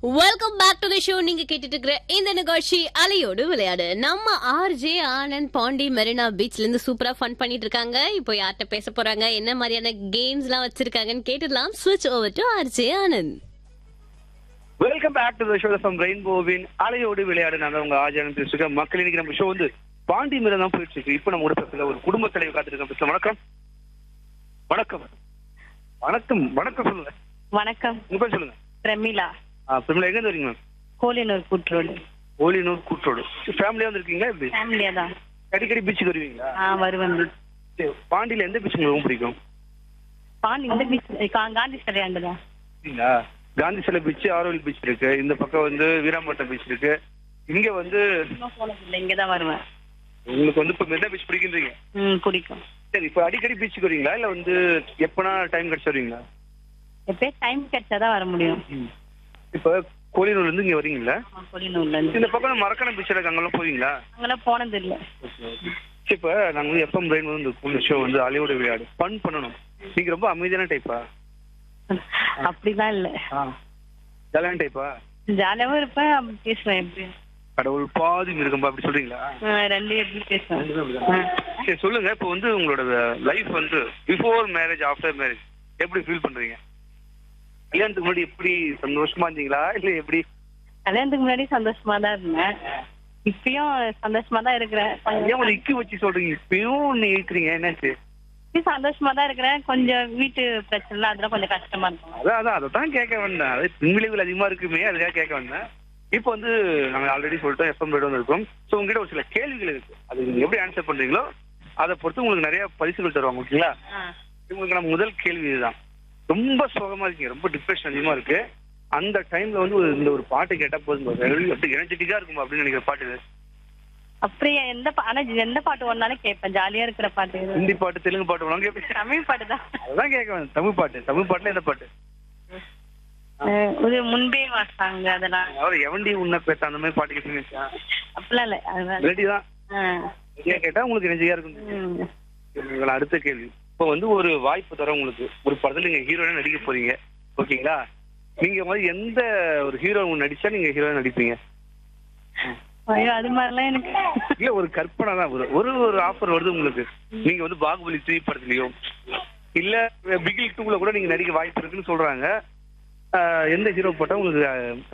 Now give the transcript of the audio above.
Welcome back to the show நீங்க கேட்டுட்டு இருக்கிற இந்த நிகழ்ச்சி அலையோடு விளையாடு நம்ம ஆர்ஜே ஆனந்த் பாண்டி மெரினா பீச்ல இருந்து சூப்பரா ஃபன் பண்ணிட்டு இருக்காங்க இப்போ யார்கிட்ட பேச போறாங்க என்ன மாதிரியான கேம்ஸ் எல்லாம் வச்சிருக்காங்கன்னு கேட்டுடலாம் ஸ்விட்ச் over to RJ Anand welcome back to the show from ரெயின்போவின் அலையோடு விளையாடு நான் தான் உங்க ஆஜானம் பேசிருக்கேன் மக்கள் இன்னைக்கு நம்ம ஷோ வந்து பாண்டி மேல தான் போயிட்டு இருக்கு இப்போ நம்ம கூட பேசல ஒரு குடும்ப தலைவர் காத்திருக்கோம் பேசலாம் வணக்கம் வணக்கம் வணக்கம் வணக்கம் சொல்லுங்க வணக்கம் உங்க பேர் சொல்லுங்க பிரமிளா ஆ, பிரமிளா எங்க இருந்து வரீங்க மேம் கோலினூர் கூட்டுரோடு ஓலினூர் கூட்டோடு ஃபேமிலியா வந்திருக்கீங்களா எப்படி ஃபேமிலியா தான் அடிக்கடி பீச்சுக்கு வருவீங்களா ஆ வருவேன் beach. சரி, பாண்டியில எந்த பீச் உங்களுக்கு ரொம்ப பிடிக்கும் பாண்டி இந்த பீச் காந்தி சிலையாண்டு தான் அப்படிங்களா காந்தி சிலை பீச் ஆரோவில் பீச் இருக்கு இந்த பக்கம் வந்து வீராம்பட்டம் பீச் இருக்கு இங்க வந்து இன்னும் போனதில்லை இங்கே தான் வருவேன் உங்களுக்கு வந்து இப்ப மெரினா பீச் பிடிக்கின்றீங்க ம் பிடிக்கும் சரி இப்ப அடிக்கடி பீச்சுக்கு வரீங்களா இல்ல வந்து எப்பனா டைம் கிடைச்சு வருவீங்களா எப்பயே டைம் கிடைச்சா தான் வர முடியும் இப்ப கோலினூர்ல இருந்து இங்க வரீங்களா ஆமா, கோலினூர்ல இருந்து இந்த பக்கம் மரக்கணம் பீச் இருக்கு அங்கெல்லாம் போவீங்களா அங்கெல்லாம் போனது இல்ல சரி, இப்ப நாங்க வந்து எஃப்எம் பிரெயின் வந்து இந்த ஷோ வந்து அலையோட விளையாடு ஃபன் பண்ணணும் நீங்க ரொம்ப அமைதியான டைப்பா அப்படிலாம் இல்ல ஜாலியான டைப்பா ஜாலியாவும் இருப்பேன் அப்படி பேசுவேன் எப்படி கடவுள் பாதி மிருகம்பா அப்படி சொல்றீங்களா ஆ, ரெண்டு எப்படி பேசுவேன் ஆ. சரி சொல்லுங்க இப்ப வந்து உங்களோட லைஃப் வந்து பிஃபோர் மேரேஜ் ஆஃப்டர் மேரேஜ் எப்படி ஃபீல் பண்றீங்க கல்யாணத்துக்கு முன்னாடி எப்படி சந்தோஷமா இருந்தீங்களா இல்ல எப்படி கல்யாணத்துக்கு முன்னாடி சந்தோஷமா தான் இருந்தேன் இப்பயும் சந்தோஷமா தான் இருக்கிறேன் ஏன் ஒரு இக்கு வச்சு சொல்றீங்க இப்பயும் நீ இருக்கிறீங்க என்னாச்சு இப்பயும் சந்தோஷமா தான் இருக்கிறேன் கொஞ்சம் வீட்டு பிரச்சனை அதெல்லாம் கொஞ்சம் கஷ்டமா இருக்கும் அதான் அதான் அதை தான் கேட்க வந்தேன் அது பின்விளைவுகள் அதிகமா இருக்குமே அதுக்காக கேட்க வந்தேன் இப்போ வந்து நாங்க ஆல்ரெடி சொல்லிட்டோம் எஃப்எம் ரேடியோ வந்திருக்கோம் ஸோ உங்ககிட்ட ஒரு சில கேள்விகள் இருக்கு அது நீங்க எப்படி ஆன்சர் பண்றீங்களோ அதை பொறுத்து உங்களுக்கு நிறைய பரிசுகள் தருவாங்க ஓகேங்களா ஆ. உங்களுக்கு நம்ம முதல் கேள்வி இதுதான் ரொம்ப சோகமா இருக்கீங்க ரொம்ப டிப்ரெஷன் அதிகமா இருக்கு அந்த டைம்ல வந்து ஒரு- இந்த ஒரு பாட்டு கேட்டா போதும் அப்படி எனர்ஜெட்டிக்கா இருக்கும் அப்படின்னு நினைக்கிற பாட்டு இது அப்படியே எந்த பா- ஆனா எந்த பாட்டு ஒன்னாலும் கேட்பேன் ஜாலியா இருக்கிற பாட்டு எது? ஹிந்தி பாட்டு தெலுங்கு பாட்டு வேணாலும் கேட்பீங்க தமிழ் பாட்டு தான் அதான் கேட்க வந்தேன் தமிழ் பாட்டு தமிழ் பாட்டுல எந்த பாட்டு அஹ் ஒரு முன்பே வாசாங்க அதெல்லாம் அவர் எவண்டி உன்ன பேச அந்த மாதிரி பாட்டு கேட்பீங்க அப்படிலாம் இல்ல அதெல்லாம் ரெடி தான் ஆஹ் ரெடியா கேட்டா உங்களுக்கு எனர்ஜியா இருக்கும் உம். உங்களோட அடுத்த கேள்வி இப்போ வந்து ஒரு வாய்ப்பு தர உங்களுக்கு ஒரு படத்துல நீங்க ஹீரோயினா நடிக்க போறீங்க ஓகேங்களா நீங்க வந்து எந்த ஒரு ஹீரோ நடிச்சா நீங்க ஹீரோயின் நடிப்பீங்க ஐயோ அது மாதிரிலாம் எனக்கு இல்ல ஒரு கற்பனை தான் ஒரு ஒரு ஒரு ஆஃபர் வருது உங்களுக்கு நீங்க வந்து பாகுபலி த்ரீ படத்துலயோ இல்ல பிகில் டூல கூட நீங்க நடிக்க வாய்ப்பு இருக்குன்னு சொல்றாங்க ஆஹ் எந்த ஹீரோ போட்டா உங்களுக்கு